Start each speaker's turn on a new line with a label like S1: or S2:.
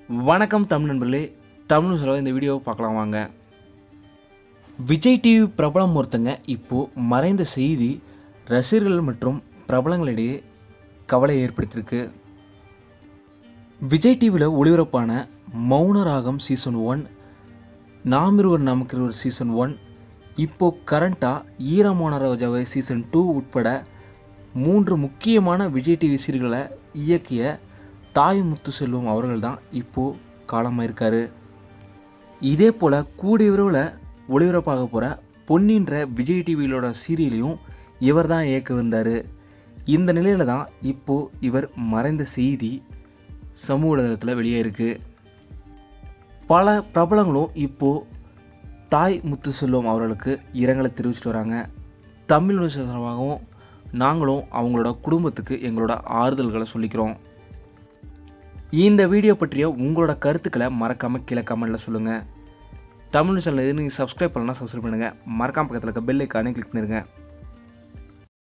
S1: வணக்கம் தமிழ் நண்பர்களே தமிழ் சொல்ல இந்த வீடியோவை பார்க்கலாம் வாங்க விஜய் டிவி பிரபலம் ஒருத்தங்க இப்போது மறைந்த செய்தி ரசிகர்கள் மற்றும் பிரபலங்களிடையே கவலை ஏற்படுத்தியிருக்கு விஜய் டிவியில் ஒளிபரப்பான மௌன ராகம் சீசன் ஒன் நாம் இருவர் நமக்கு ஒரு சீசன் ஒன் இப்போது கரண்ட்டாக ஈரமான ரோஜாவை சீசன் டூ உட்பட மூன்று முக்கியமான விஜய் டிவி சீரியல்களை இயக்கிய தாய் முத்து செல்வம் அவர்கள் தான் இப்போது காலமாயிருக்காரு இதே போல் கூடிய விரைவில் ஒளிபரப்பாக போகிற பொன்னின்ற விஜய் டிவியிலோட சீரியலையும் இவர் தான் இயக்க வந்தார் இந்த நிலையில் தான் இப்போது இவர் மறைந்த செய்தி சமூக ஊடகத்தில் வெளியே இருக்குது பல பிரபலங்களும் இப்போது தாய் முத்து செல்வம் அவர்களுக்கு இரங்கலை தெரிவிச்சிட்டு வராங்க தமிழ் விசேஷமாகவும் நாங்களும் அவங்களோட குடும்பத்துக்கு எங்களோட ஆறுதல்களை சொல்லிக்கிறோம் இந்த வீடியோ பற்றிய உங்களோட கருத்துக்களை மறக்காமல் கீழே கமெண்ட்டில் சொல்லுங்கள் தமிழ் சேனல் எது நீங்கள் சப்ஸ்கிரைப் பண்ணலாம் சப்ஸ்கிரைப் பண்ணுங்கள் மறக்காம பக்கத்தில் இருக்க பெல் ஐக்கானே கிளிக் பண்ணிடுங்க